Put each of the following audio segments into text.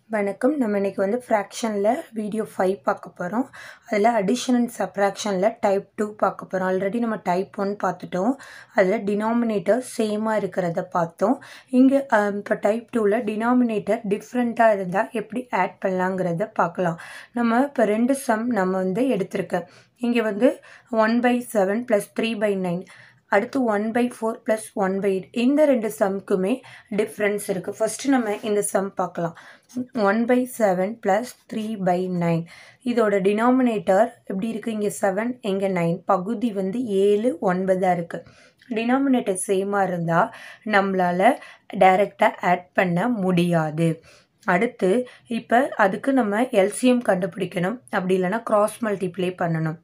வணக்கம் நம்ம இன்னைக்கு வந்து ஃப்ராக்ஷனில் வீடியோ ஃபைவ் பார்க்க போகிறோம் அதில் அடிஷன் அண்ட் சப்ராக்ஷனில் டைப் டூ பார்க்க போகிறோம் ஆல்ரெடி நம்ம டைப் ஒன் பார்த்துட்டோம் அதில் டினாமினேட்டர் சேமாக இருக்கிறத பார்த்தோம் இங்கே இப்போ டைப் டூவில் டினாமினேட்டர் டிஃப்ரெண்ட்டாக இருந்தால் எப்படி ஆட் பண்ணலாங்கிறத பார்க்கலாம் நம்ம இப்போ ரெண்டு சம் நம்ம வந்து எடுத்திருக்கேன் இங்கே வந்து one by seven plus three by nine அடுத்து one by four plus one by eight இந்த ரெண்டு சம்க்குமே டிஃப்ரென்ஸ் இருக்குது ஃபஸ்ட்டு நம்ம இந்த சம் பார்க்கலாம் one by seven plus three by nine இதோட டினாமினேட்டர் எப்படி இருக்குது இங்கே செவன் இங்கே நைன் பகுதி வந்து ஏழு ஒன்பதாக இருக்குது டினாமினேட்டர் சேமாக இருந்தால் நம்மளால் டைரெக்டாக ஆட் பண்ண முடியாது அடுத்து இப்போ அதுக்கு நம்ம எல்சிஎம் கண்டுபிடிக்கணும் அப்படி இல்லைன்னா கிராஸ் மல்டிப்ளை பண்ணணும்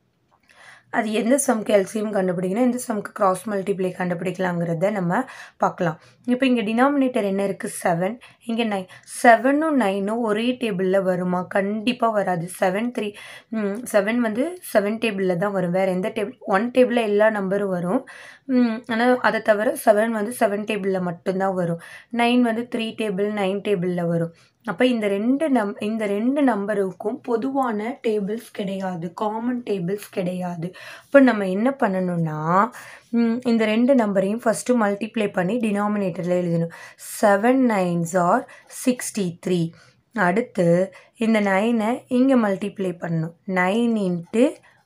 அது எந்த சம்க்கு எல்சிஎம் கண்டுபிடிக்கணும் எந்த சம்க்கு கிராஸ் மல்டிப்ளை கண்டுபிடிக்கலாங்கிறத நம்ம பார்க்கலாம் இப்போ இங்கே டினாமினேட்டர் என்ன இருக்குது செவன் இங்கே நைன் செவனும் நைனும் ஒரே டேபிளில் வருமா கண்டிப்பாக வராது செவன் த்ரீ செவன் வந்து செவன் டேபிளில் தான் வரும் வேறு எந்த டேபிள் ஒன் டேபிளில் எல்லா நம்பரும் வரும் ஆனால் அதை தவிர செவன் வந்து செவன் டேபிளில் மட்டும்தான் வரும் நைன் வந்து த்ரீ டேபிள் நைன் டேபிளில் வரும் அப்போ இந்த ரெண்டு நம் இந்த ரெண்டு நம்பருக்கும் பொதுவான டேபிள்ஸ் கிடையாது காமன் டேபிள்ஸ் கிடையாது இப்போ நம்ம என்ன பண்ணணும்னா இந்த ரெண்டு நம்பரையும் ஃபஸ்ட்டு மல்டிப்ளை பண்ணி டினாமினேட்டரில் எழுதணும் seven nines are sixty three அடுத்து இந்த நைனை இங்கே மல்டிப்ளை பண்ணணும் nine into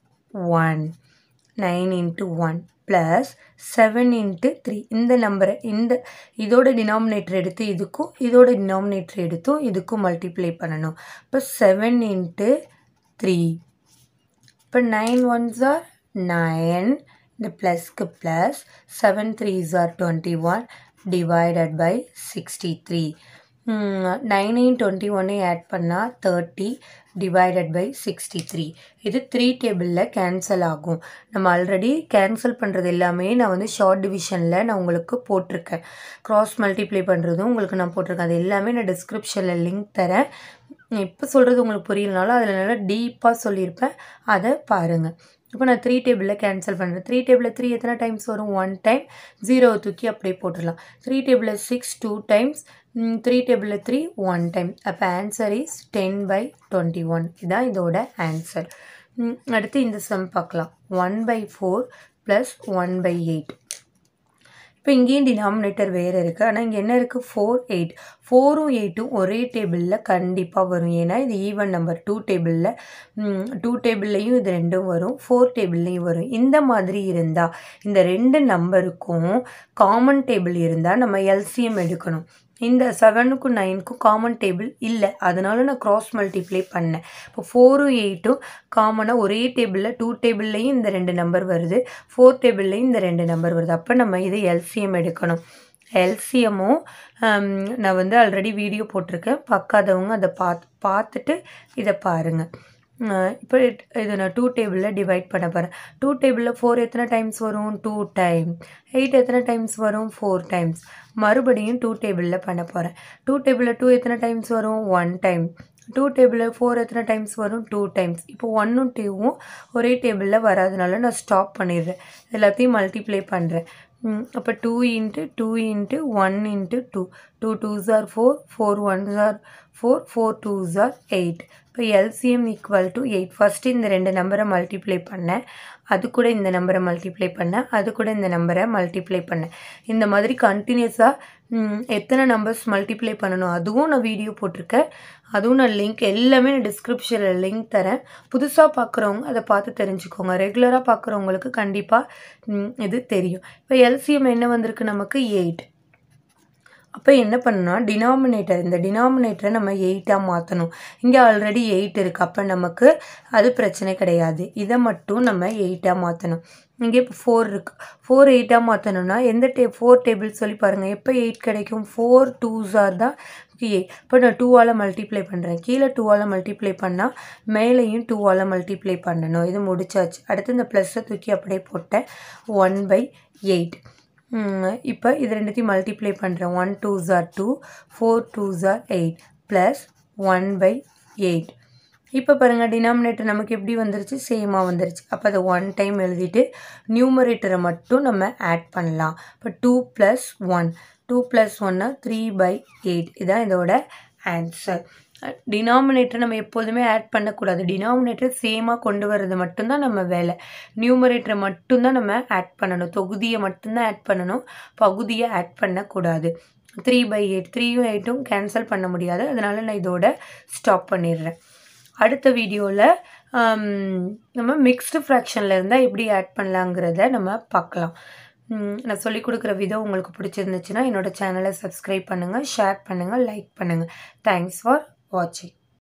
one nine into one plus seven into three இந்த நம்பரை இந்த இதோட டினாமினேட்டர் எடுத்து இதுக்கும் இதோட டினாமினேட்டர் எடுத்தும் இதுக்கும் மல்டிப்ளை பண்ணணும் இப்போ செவன் இன்ட்டு த்ரீ இப்போ நைன் ஒன்ஸ் ஆர் நைன் இந்த ப்ளஸ்க்கு plus seven threes are twenty one divided by sixty three நைனையும் டுவெண்ட்டி ஒன்னையும் ஆட் பண்ணால் thirty divided by sixty three இது த்ரீ டேபிளில் கேன்சல் ஆகும் நம்ம ஆல்ரெடி கேன்சல் பண்ணுறது எல்லாமே நான் வந்து ஷார்ட் டிவிஷனில் நான் உங்களுக்கு போட்டிருக்கேன் க்ராஸ் மல்டிப்ளை பண்ணுறதும் உங்களுக்கு நான் போட்டிருக்கேன் அது எல்லாமே நான் டிஸ்கிரிப்ஷனில் லிங்க் தரேன் இப்போ சொல்கிறது உங்களுக்கு புரியலனாலும் அதில் நல்லா டீப்பாக சொல்லியிருப்பேன் அதை பாருங்கள் இப்போ நான் த்ரீ டேபிளில் கேன்சல் பண்ணுறேன் த்ரீ டேபிளில் த்ரீ எத்தனை டைம்ஸ் வரும் ஒன் டைம் ஜீரோ தூக்கி அப்படியே போட்டுடலாம் த்ரீ டேபிளில் சிக்ஸ் டூ டைம்ஸ் த்ரீ டேபிளில் த்ரீ ஒன் டைம் அப்போ answer is ten by twenty one இதுதான் இதோட ஆன்சர் அடுத்து இந்த சம் பார்க்கலாம் one by four plus one by eight இப்போ இங்கேயும் டினாமினேட்டர் வேறு இருக்குது ஆனால் இங்கே என்ன இருக்குது ஃபோர் எயிட் ஃபோரும் எயிட்டும் ஒரே டேபிளில் கண்டிப்பாக வரும் ஏன்னா இது ஈவன் நம்பர் டூ டேபிளில் டூ டேபிள்லேயும் இது ரெண்டும் வரும் ஃபோர் டேபிள்லேயும் வரும் இந்த மாதிரி இருந்தால் இந்த ரெண்டு நம்பருக்கும் காமன் டேபிள் இருந்தால் நம்ம எல்சிஎம் எடுக்கணும் இந்த செவனுக்கும் நைனுக்கும் காமன் டேபிள் இல்லை அதனால நான் க்ராஸ் மல்டிப்ளை பண்ணேன் இப்போ ஃபோரும் எயிட்டும் காமனாக ஒரே டேபிளில் டூ டேபிள்லேயும் இந்த ரெண்டு நம்பர் வருது ஃபோர் டேபிள்லேயும் இந்த ரெண்டு நம்பர் வருது அப்போ நம்ம இதை எல்சிஎம் எடுக்கணும் எல்சிஎம்மும் நான் வந்து ஆல்ரெடி வீடியோ போட்டிருக்கேன் பார்க்காதவங்க அதை பார்த்து பார்த்துட்டு இதை பாருங்கள் இப்போ இதை நான் டூ டேபிளில் டிவைட் பண்ண போகிறேன் டூ டேபிளில் ஃபோர் எத்தனை டைம்ஸ் வரும் டூ டைம் எயிட் எத்தனை டைம்ஸ் வரும் ஃபோர் டைம்ஸ் மறுபடியும் டூ டேபிளில் பண்ண போகிறேன் டூ டேபிளில் டூ எத்தனை டைம்ஸ் வரும் ஒன் டைம் டூ டேபிளில் ஃபோர் எத்தனை டைம்ஸ் வரும் டூ டைம்ஸ் இப்போ ஒன்னும் டூவும் ஒரே டேபிளில் வராதனால நான் ஸ்டாப் பண்ணிடுறேன் எல்லாத்தையும் மல்டிப்ளை பண்ணுறேன் அப்போ two into two into one into two two twos are four four ones are four four twos are eight இப்போ LCM equal to eight first இந்த ரெண்டு நம்பரை மல்டிப்ளை பண்ணேன் அது கூட இந்த நம்பரை மல்டிப்ளை பண்ணேன் அது கூட இந்த நம்பரை மல்டிப்ளை பண்ணேன் இந்த மாதிரி கண்டினியூஸாக எத்தனை நம்பர்ஸ் மல்டிப்ளை பண்ணணும் அதுவும் நான் வீடியோ போட்டிருக்கேன் அதுவும் நான் லிங்க் எல்லாமே நான் டிஸ்கிரிப்ஷனில் லிங்க் தரேன் புதுசாக பார்க்குறவங்க அதை பார்த்து தெரிஞ்சுக்கோங்க ரெகுலராக பார்க்குறவங்களுக்கு கண்டிப்பாக இது தெரியும் இப்போ எல்சிஎம் என்ன வந்திருக்கு நமக்கு எயிட் அப்போ என்ன பண்ணணும்னா டினாமினேட்டர் இந்த டினாமினேட்டரை நம்ம எயிட்டாக மாற்றணும் இங்கே ஆல்ரெடி எயிட் இருக்குது அப்போ நமக்கு அது பிரச்சனை கிடையாது இதை மட்டும் நம்ம எயிட்டாக மாற்றணும் இங்கே இப்போ ஃபோர் இருக்குது ஃபோர் எயிட்டாக மாற்றணும்னா எந்த டே ஃபோர் டேபிள் சொல்லி பாருங்கள் எப்போ எயிட் கிடைக்கும் ஃபோர் டூஸார் தான் எயிட் இப்போ நான் டூவால் மல்டிப்ளை பண்ணுறேன் கீழே டூவால் மல்டிப்ளை பண்ணால் மேலேயும் டூவால் மல்டிப்ளை பண்ணணும் இது முடிச்சாச்சு அடுத்து இந்த ப்ளஸ்ஸை தூக்கி அப்படியே போட்டேன் ஒன் பை எயிட் இப்போ இது ரெண்டுத்தையும் மல்டிப்ளை பண்ணுறேன் ஒன் டூ ஜார் டூ ஃபோர் டூ ஜார் eight plus one by eight இப்போ பாருங்கள் டினாமினேட்டர் நமக்கு எப்படி வந்துருச்சு சேமாக வந்துருச்சு அப்போ அதை ஒன் டைம் எழுதிட்டு நியூமரேட்டரை மட்டும் நம்ம ஆட் பண்ணலாம் இப்போ two plus one two plus ஒன்னா த்ரீ பை எயிட் இதான் இதோட ஆன்சர் டினாமினேட்டர் நம்ம எப்போதுமே ஆட் பண்ணக்கூடாது டினாமினேட்டர் சேமாக கொண்டு வர்றது மட்டும்தான் நம்ம வேலை நியூமரேட்டரை மட்டும்தான் நம்ம ஆட் பண்ணணும் தொகுதியை மட்டும்தான் ஆட் பண்ணணும் பகுதியை ஆட் பண்ணக்கூடாது த்ரீ பை எயிட் த்ரீயும் எயிட்டும் கேன்சல் பண்ண முடியாது அதனால் நான் இதோட ஸ்டாப் பண்ணிடுறேன் அடுத்த வீடியோவில் நம்ம மிக்ஸ்டு ஃப்ராக்ஷனில் இருந்தால் எப்படி ஆட் பண்ணலாங்கிறத நம்ம பார்க்கலாம் நான் சொல்லிக் கொடுக்குற விதம் உங்களுக்கு பிடிச்சிருந்துச்சுன்னா என்னோடய சேனலை சப்ஸ்கிரைப் பண்ணுங்கள் ஷேர் பண்ணுங்கள் லைக் பண்ணுங்கள் தேங்க்ஸ் ஃபார் வாட்சிங்